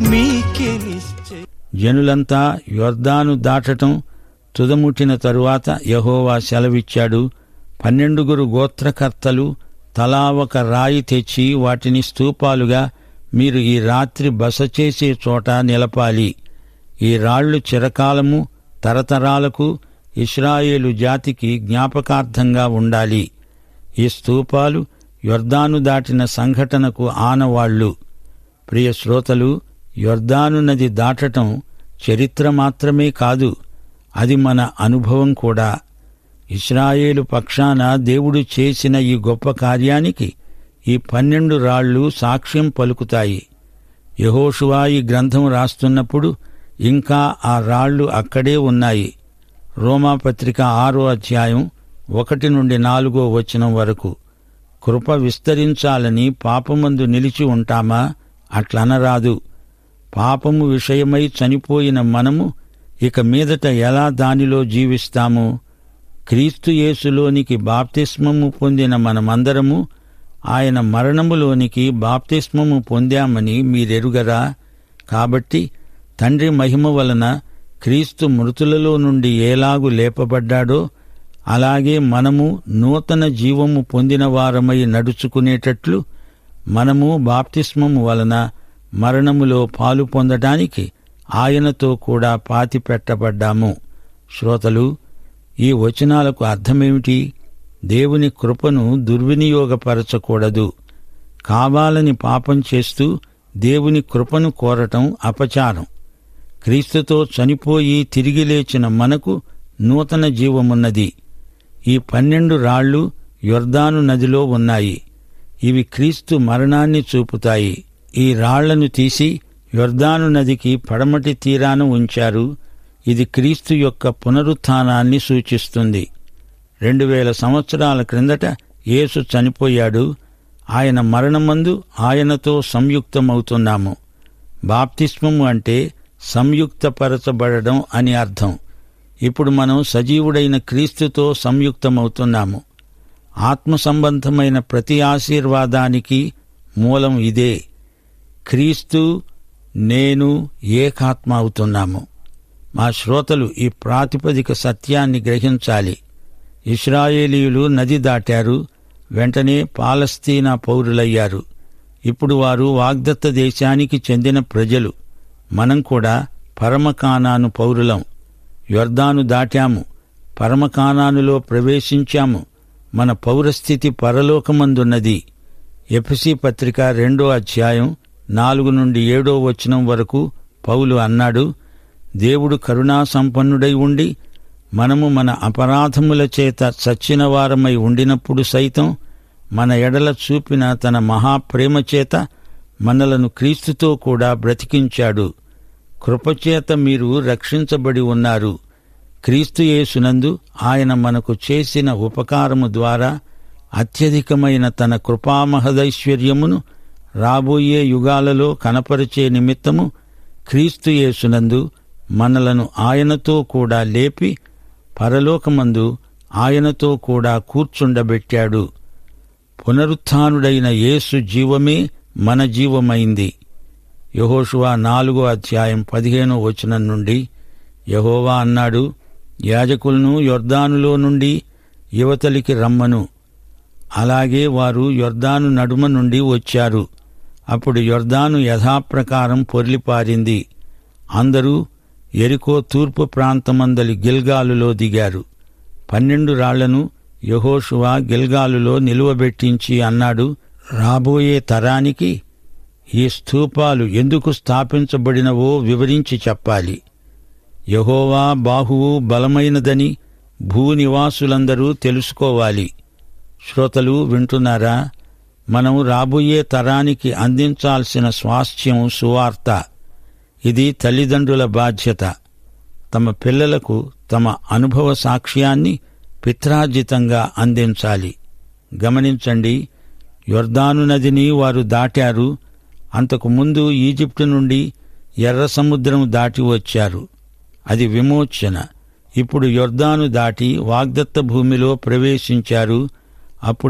మీకే నిశ్చయ జనులంతా యొర్దాను దాటటం తుదముట్టిన తరువాత యహోవా సెలవిచ్చాడు పన్నెండుగురు గోత్రకర్తలు తలా ఒక రాయి తెచ్చి వాటిని స్తూపాలుగా మీరు ఈ రాత్రి బస చేసే చోట నిలపాలి ఈ రాళ్లు చిరకాలము తరతరాలకు ఇస్రాయేలు జాతికి జ్ఞాపకార్థంగా ఉండాలి ఈ స్తూపాలు యొర్దాను దాటిన సంఘటనకు ఆనవాళ్లు ప్రియ శ్రోతలు యొర్దాను నది దాటటం చరిత్ర మాత్రమే కాదు అది మన అనుభవం కూడా ఇస్రాయేలు పక్షాన దేవుడు చేసిన ఈ గొప్ప కార్యానికి ఈ పన్నెండు రాళ్లు సాక్ష్యం పలుకుతాయి యహోషువా ఈ గ్రంథం రాస్తున్నప్పుడు ఇంకా ఆ రాళ్లు అక్కడే ఉన్నాయి రోమాపత్రిక ఆరో అధ్యాయం ఒకటి నుండి నాలుగో వచనం వరకు కృప విస్తరించాలని పాపమందు నిలిచి ఉంటామా అట్లనరాదు పాపము విషయమై చనిపోయిన మనము ఇక మీదట ఎలా దానిలో జీవిస్తాము క్రీస్తు యేసులోనికి బాప్తిస్మము పొందిన మనమందరము ఆయన మరణములోనికి బాప్తిస్మము పొందామని మీరెరుగరా కాబట్టి తండ్రి మహిమ వలన క్రీస్తు మృతులలో నుండి ఏలాగు లేపబడ్డాడో అలాగే మనము నూతన జీవము పొందిన వారమై నడుచుకునేటట్లు మనము బాప్తిస్మము వలన మరణములో పాలు పొందడానికి ఆయనతో కూడా పాతి పెట్టబడ్డాము శ్రోతలు ఈ వచనాలకు అర్థమేమిటి దేవుని కృపను దుర్వినియోగపరచకూడదు కావాలని పాపం చేస్తూ దేవుని కృపను కోరటం అపచారం క్రీస్తుతో చనిపోయి తిరిగి లేచిన మనకు నూతన జీవమున్నది ఈ పన్నెండు రాళ్లు యొర్దాను నదిలో ఉన్నాయి ఇవి క్రీస్తు మరణాన్ని చూపుతాయి ఈ రాళ్లను తీసి యొర్దాను నదికి పడమటి తీరాన ఉంచారు ఇది క్రీస్తు యొక్క పునరుత్థానాన్ని సూచిస్తుంది రెండు వేల సంవత్సరాల క్రిందట యేసు చనిపోయాడు ఆయన మరణమందు ఆయనతో సంయుక్తమవుతున్నాము బాప్తిస్మము అంటే సంయుక్తపరచబడడం అని అర్థం ఇప్పుడు మనం సజీవుడైన క్రీస్తుతో సంయుక్తమవుతున్నాము ఆత్మ సంబంధమైన ప్రతి ఆశీర్వాదానికి మూలం ఇదే క్రీస్తు నేను ఏకాత్మ అవుతున్నాము మా శ్రోతలు ఈ ప్రాతిపదిక సత్యాన్ని గ్రహించాలి ఇస్రాయేలీయులు నది దాటారు వెంటనే పాలస్తీనా పౌరులయ్యారు ఇప్పుడు వారు వాగ్దత్త దేశానికి చెందిన ప్రజలు మనం కూడా పరమకానాను పౌరులం యొర్దాను దాటాము పరమకానానులో ప్రవేశించాము మన పౌరస్థితి పరలోకమందున్నది ఎఫ్సి పత్రిక రెండో అధ్యాయం నాలుగు నుండి ఏడో వచనం వరకు పౌలు అన్నాడు దేవుడు కరుణా సంపన్నుడై ఉండి మనము మన అపరాధముల చేత చచ్చిన వారమై ఉండినప్పుడు సైతం మన ఎడల చూపిన తన మహాప్రేమ చేత మనలను క్రీస్తుతో కూడా బ్రతికించాడు కృపచేత మీరు రక్షించబడి ఉన్నారు క్రీస్తు యేసునందు ఆయన మనకు చేసిన ఉపకారము ద్వారా అత్యధికమైన తన కృపామహదైశ్వర్యమును రాబోయే యుగాలలో కనపరిచే నిమిత్తము క్రీస్తు యేసునందు మనలను ఆయనతో కూడా లేపి పరలోకమందు ఆయనతో కూడా కూర్చుండబెట్టాడు పునరుత్థానుడైన యేసు జీవమే మన జీవమైంది యహోషువా నాలుగో అధ్యాయం పదిహేనో వచనం నుండి యహోవా అన్నాడు యాజకులను యొర్దానులో నుండి యువతలికి రమ్మను అలాగే వారు యొర్దాను నడుమ నుండి వచ్చారు అప్పుడు యొర్దాను యథాప్రకారం పొర్లిపారింది అందరూ ఎరికో తూర్పు ప్రాంతమందలి గిల్గాలులో దిగారు పన్నెండు రాళ్లను యహోషువా గిల్గాలులో నిలువబెట్టించి అన్నాడు రాబోయే తరానికి ఈ స్థూపాలు ఎందుకు స్థాపించబడినవో వివరించి చెప్పాలి యహోవా బాహువు బలమైనదని భూనివాసులందరూ తెలుసుకోవాలి శ్రోతలు వింటున్నారా మనం రాబోయే తరానికి అందించాల్సిన స్వాస్థ్యం సువార్త ఇది తల్లిదండ్రుల బాధ్యత తమ పిల్లలకు తమ అనుభవ సాక్ష్యాన్ని పిత్రార్జితంగా అందించాలి గమనించండి యొర్దాను నదిని వారు దాటారు అంతకు ముందు ఈజిప్టు నుండి ఎర్ర సముద్రం దాటి వచ్చారు అది విమోచన ఇప్పుడు యొర్దాను దాటి వాగ్దత్త భూమిలో ప్రవేశించారు అప్పుడు